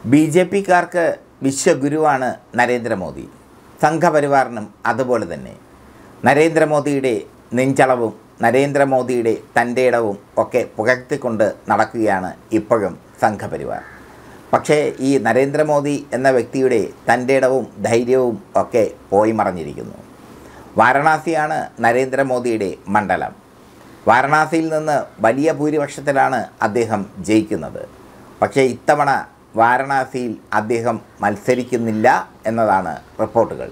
B J പിക്കാർക്ക് വിശ്വഗുരുവാണ് നരേന്ദ്രമോദി സംഘപരിവാറിനും അതുപോലെ തന്നെ നരേന്ദ്രമോദിയുടെ നെഞ്ചളവും നരേന്ദ്രമോദിയുടെ തൻ്റെ ഇടവും ഒക്കെ പുകഴ്ത്തിക്കൊണ്ട് നടക്കുകയാണ് ഇപ്പോഴും സംഘപരിവാർ പക്ഷേ ഈ നരേന്ദ്രമോദി എന്ന വ്യക്തിയുടെ തൻ്റെ ഇടവും ധൈര്യവും ഒക്കെ പോയി മറഞ്ഞിരിക്കുന്നു വാരണാസിയാണ് നരേന്ദ്രമോദിയുടെ മണ്ഡലം വാരണാസിയിൽ നിന്ന് വലിയ ഭൂരിപക്ഷത്തിലാണ് അദ്ദേഹം ജയിക്കുന്നത് പക്ഷേ ഇത്തവണ വാരണാസിയിൽ അദ്ദേഹം മത്സരിക്കുന്നില്ല എന്നതാണ് റിപ്പോർട്ടുകൾ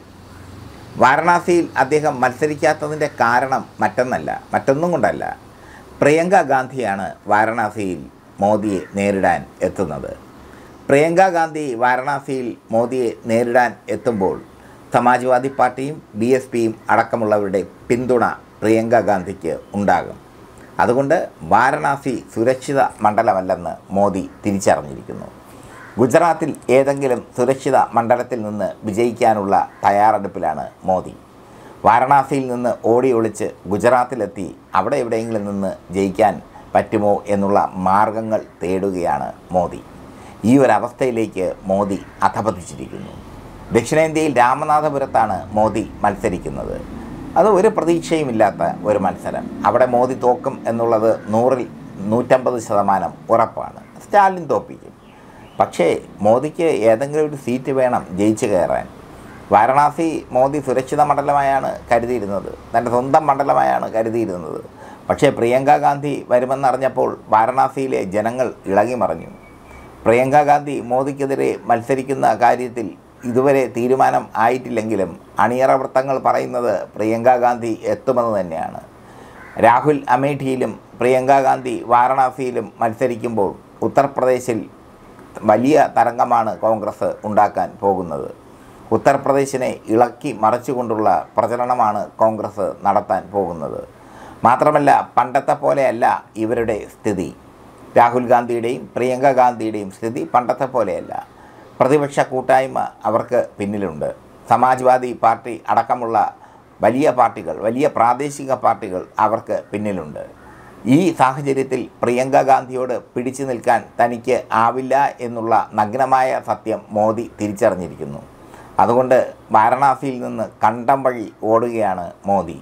വാരണാസിയിൽ അദ്ദേഹം മത്സരിക്കാത്തതിൻ്റെ കാരണം മറ്റൊന്നല്ല മറ്റൊന്നും കൊണ്ടല്ല പ്രിയങ്ക ഗാന്ധിയാണ് വാരണാസിയിൽ മോദിയെ നേരിടാൻ എത്തുന്നത് പ്രിയങ്ക ഗാന്ധി വാരണാസിയിൽ മോദിയെ നേരിടാൻ എത്തുമ്പോൾ സമാജ്വാദി പാർട്ടിയും ബി എസ് പിയും അടക്കമുള്ളവരുടെ പിന്തുണ പ്രിയങ്ക ഗാന്ധിക്ക് ഉണ്ടാകും അതുകൊണ്ട് വാരണാസി സുരക്ഷിത മണ്ഡലമല്ലെന്ന് മോദി തിരിച്ചറിഞ്ഞിരിക്കുന്നു ഗുജറാത്തിൽ ഏതെങ്കിലും സുരക്ഷിത മണ്ഡലത്തിൽ നിന്ന് വിജയിക്കാനുള്ള തയ്യാറെടുപ്പിലാണ് മോദി വാരണാസിയിൽ നിന്ന് ഓടി ഒളിച്ച് ഗുജറാത്തിലെത്തി അവിടെ എവിടെയെങ്കിലും നിന്ന് ജയിക്കാൻ പറ്റുമോ എന്നുള്ള മാർഗങ്ങൾ തേടുകയാണ് മോദി ഈ ഒരു അവസ്ഥയിലേക്ക് മോദി അധപതിച്ചിരിക്കുന്നു ദക്ഷിണേന്ത്യയിൽ രാമനാഥപുരത്താണ് മോദി മത്സരിക്കുന്നത് അത് ഒരു പ്രതീക്ഷയുമില്ലാത്ത ഒരു മത്സരം അവിടെ മോദി തോക്കും എന്നുള്ളത് നൂറിൽ നൂറ്റമ്പത് ശതമാനം ഉറപ്പാണ് സ്റ്റാലിൻ തോപ്പിക്കും പക്ഷേ മോദിക്ക് ഏതെങ്കിലും ഒരു സീറ്റ് വേണം ജയിച്ചു കയറാൻ വാരണാസി മോദി സുരക്ഷിത മണ്ഡലമായാണ് കരുതിയിരുന്നത് തൻ്റെ സ്വന്തം മണ്ഡലമായാണ് കരുതിയിരുന്നത് പക്ഷേ പ്രിയങ്ക ഗാന്ധി വരുമെന്നറിഞ്ഞപ്പോൾ വാരണാസിയിലെ ജനങ്ങൾ ഇളകി മറിഞ്ഞു പ്രിയങ്ക ഗാന്ധി മോദിക്കെതിരെ മത്സരിക്കുന്ന കാര്യത്തിൽ ഇതുവരെ തീരുമാനം ആയിട്ടില്ലെങ്കിലും അണിയറ വൃത്തങ്ങൾ പറയുന്നത് പ്രിയങ്ക ഗാന്ധി എത്തുമെന്ന് തന്നെയാണ് രാഹുൽ അമേഠിയിലും പ്രിയങ്ക ഗാന്ധി വാരണാസിയിലും മത്സരിക്കുമ്പോൾ ഉത്തർപ്രദേശിൽ വലിയ തരംഗമാണ് കോൺഗ്രസ് ഉണ്ടാക്കാൻ പോകുന്നത് ഉത്തർപ്രദേശിനെ ഇളക്കി മറിച്ചുകൊണ്ടുള്ള പ്രചരണമാണ് കോൺഗ്രസ് നടത്താൻ പോകുന്നത് മാത്രമല്ല പണ്ടത്തെ പോലെയല്ല ഇവരുടെ സ്ഥിതി രാഹുൽ ഗാന്ധിയുടെയും പ്രിയങ്ക ഗാന്ധിയുടെയും സ്ഥിതി പണ്ടത്തെ പോലെയല്ല പ്രതിപക്ഷ കൂട്ടായ്മ അവർക്ക് പിന്നിലുണ്ട് സമാജ്വാദി പാർട്ടി അടക്കമുള്ള വലിയ പാർട്ടികൾ വലിയ പ്രാദേശിക പാർട്ടികൾ അവർക്ക് പിന്നിലുണ്ട് ഈ സാഹചര്യത്തിൽ പ്രിയങ്ക ഗാന്ധിയോട് പിടിച്ചു നിൽക്കാൻ തനിക്ക് ആവില്ല എന്നുള്ള നഗ്നമായ സത്യം മോദി തിരിച്ചറിഞ്ഞിരിക്കുന്നു അതുകൊണ്ട് വാരണാസിയിൽ നിന്ന് കണ്ടം വഴി ഓടുകയാണ് മോദി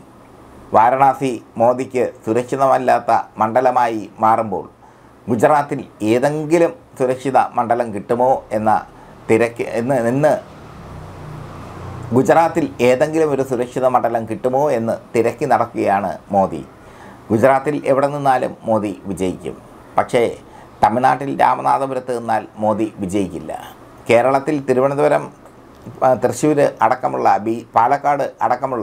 വാരണാസി മോദിക്ക് സുരക്ഷിതമല്ലാത്ത മണ്ഡലമായി മാറുമ്പോൾ ഗുജറാത്തിൽ ഏതെങ്കിലും സുരക്ഷിത മണ്ഡലം കിട്ടുമോ എന്ന തിരക്ക് എന്ന് എന്ന് ഗുജറാത്തിൽ ഏതെങ്കിലും ഒരു സുരക്ഷിത മണ്ഡലം കിട്ടുമോ എന്ന് തിരക്കി നടക്കുകയാണ് മോദി ഗുജറാത്തിൽ എവിടെ നിന്നാലും മോദി വിജയിക്കും പക്ഷേ തമിഴ്നാട്ടിൽ രാമനാഥപുരത്ത് നിന്നാൽ മോദി വിജയിക്കില്ല കേരളത്തിൽ തിരുവനന്തപുരം ആ, തൃശ്ശൂർ അടക്കമുള്ള ബി പാലക്കാട് അടക്കമുള്ള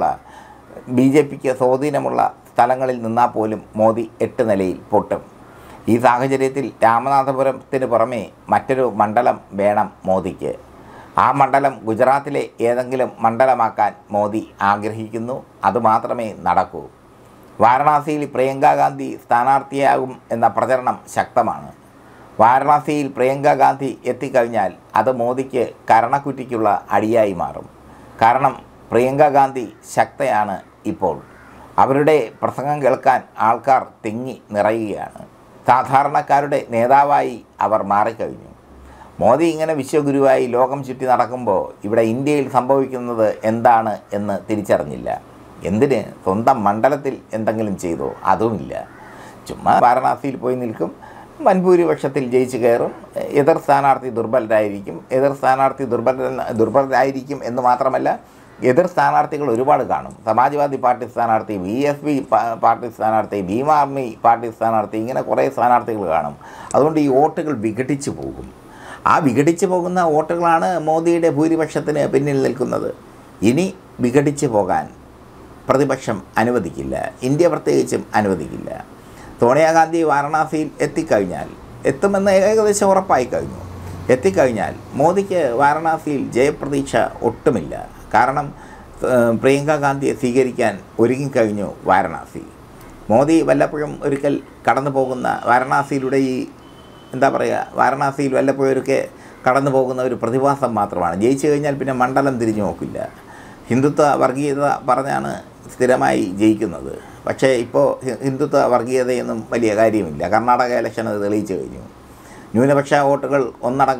ബി ജെ പിക്ക് സ്വാധീനമുള്ള സ്ഥലങ്ങളിൽ നിന്നാൽ പോലും മോദി എട്ട് നിലയിൽ പൊട്ടും ഈ സാഹചര്യത്തിൽ രാമനാഥപുരത്തിന് പുറമെ മറ്റൊരു മണ്ഡലം വേണം മോദിക്ക് ആ മണ്ഡലം ഗുജറാത്തിലെ ഏതെങ്കിലും മണ്ഡലമാക്കാൻ മോദി ആഗ്രഹിക്കുന്നു അതുമാത്രമേ നടക്കൂ വാരണാസിയിൽ പ്രിയങ്ക ഗാന്ധി സ്ഥാനാർത്ഥിയാകും എന്ന പ്രചരണം ശക്തമാണ് വാരണാസിയിൽ പ്രിയങ്ക ഗാന്ധി എത്തിക്കഴിഞ്ഞാൽ അത് മോദിക്ക് കരണക്കുറ്റിക്കുള്ള അടിയായി മാറും കാരണം പ്രിയങ്ക ഗാന്ധി ശക്തയാണ് ഇപ്പോൾ അവരുടെ പ്രസംഗം കേൾക്കാൻ ആൾക്കാർ തിങ്ങി നിറയുകയാണ് സാധാരണക്കാരുടെ നേതാവായി അവർ മാറിക്കഴിഞ്ഞു മോദി ഇങ്ങനെ വിശ്വഗുരുവായി ലോകം ചുറ്റി നടക്കുമ്പോൾ ഇവിടെ ഇന്ത്യയിൽ സംഭവിക്കുന്നത് എന്താണ് എന്ന് തിരിച്ചറിഞ്ഞില്ല എന്തിന് സ്വന്തം മണ്ഡലത്തിൽ എന്തെങ്കിലും ചെയ്തോ അതുമില്ല ചുമ്മാ വാരണാസിയിൽ പോയി നിൽക്കും വൻഭൂരിപക്ഷത്തിൽ ജയിച്ചു കയറും എതിർ സ്ഥാനാർത്ഥി ദുർബലരായിരിക്കും എതിർ സ്ഥാനാർത്ഥി ദുർബല ദുർബലരായിരിക്കും എന്ന് മാത്രമല്ല എതിർ സ്ഥാനാർത്ഥികൾ ഒരുപാട് കാണും സമാജ്വാദി പാർട്ടി സ്ഥാനാർത്ഥി ബി എസ് പി പാർട്ടി സ്ഥാനാർത്ഥി ഭീമ ആർമി പാർട്ടി സ്ഥാനാർത്ഥി ഇങ്ങനെ കുറേ സ്ഥാനാർത്ഥികൾ കാണും അതുകൊണ്ട് ഈ വോട്ടുകൾ വിഘടിച്ചു പോകും ആ വിഘടിച്ചു പോകുന്ന വോട്ടുകളാണ് മോദിയുടെ ഭൂരിപക്ഷത്തിന് പിന്നിൽ നിൽക്കുന്നത് ഇനി വിഘടിച്ചു പോകാൻ പ്രതിപക്ഷം അനുവദിക്കില്ല ഇന്ത്യ പ്രത്യേകിച്ചും അനുവദിക്കില്ല സോണിയാഗാന്ധി വാരണാസിയിൽ എത്തിക്കഴിഞ്ഞാൽ എത്തുമെന്ന് ഏകദേശം ഉറപ്പായി കഴിഞ്ഞു എത്തിക്കഴിഞ്ഞാൽ മോദിക്ക് വാരണാസിയിൽ ജയപ്രതീക്ഷ ഒട്ടുമില്ല കാരണം ഏഹ്, പ്രിയങ്ക ഗാന്ധിയെ സ്വീകരിക്കാൻ ഒരുങ്ങിക്കഴിഞ്ഞു വാരണാസി മോദി വല്ലപ്പോഴും ഒരിക്കൽ കടന്നു പോകുന്ന വാരണാസിയിലൂടെ ഈ എന്താ പറയുക വാരണാസിയിൽ വല്ലപ്പോഴൊക്കെ കടന്നു പോകുന്ന ഒരു പ്രതിഭാസം മാത്രമാണ് ജയിച്ചു കഴിഞ്ഞാൽ പിന്നെ മണ്ഡലം തിരിഞ്ഞു നോക്കില്ല ഹിന്ദുത്വ വർഗീയത പറഞ്ഞാണ് സ്ഥിരമായി ജയിക്കുന്നത് പക്ഷേ ഇപ്പോൾ ഹി- ഹിന്ദുത്വ വർഗീയതയൊന്നും വലിയ കാര്യമില്ല കർണാടക ഇലക്ഷൻ അത് തെളിയിച്ചു കഴിഞ്ഞു ന്യൂനപക്ഷ വോട്ടുകൾ ഒന്നടങ്കം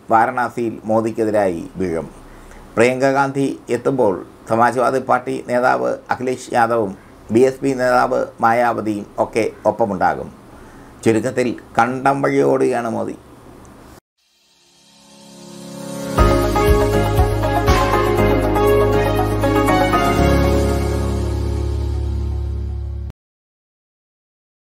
വാരണാസിയിൽ മോദിക്കെതിരായി വീഴും പ്രിയങ്ക ഗാന്ധി എത്തുമ്പോൾ സമാജ്വാദി പാർട്ടി നേതാവ് അഖിലേഷ് യാദവും ബി എസ് പി നേതാവ് മായാവതിയും ഒക്കെ ഒപ്പമുണ്ടാകും ചുരുക്കത്തിൽ കണ്ടം വഴിയോടുകയാണ് മോദി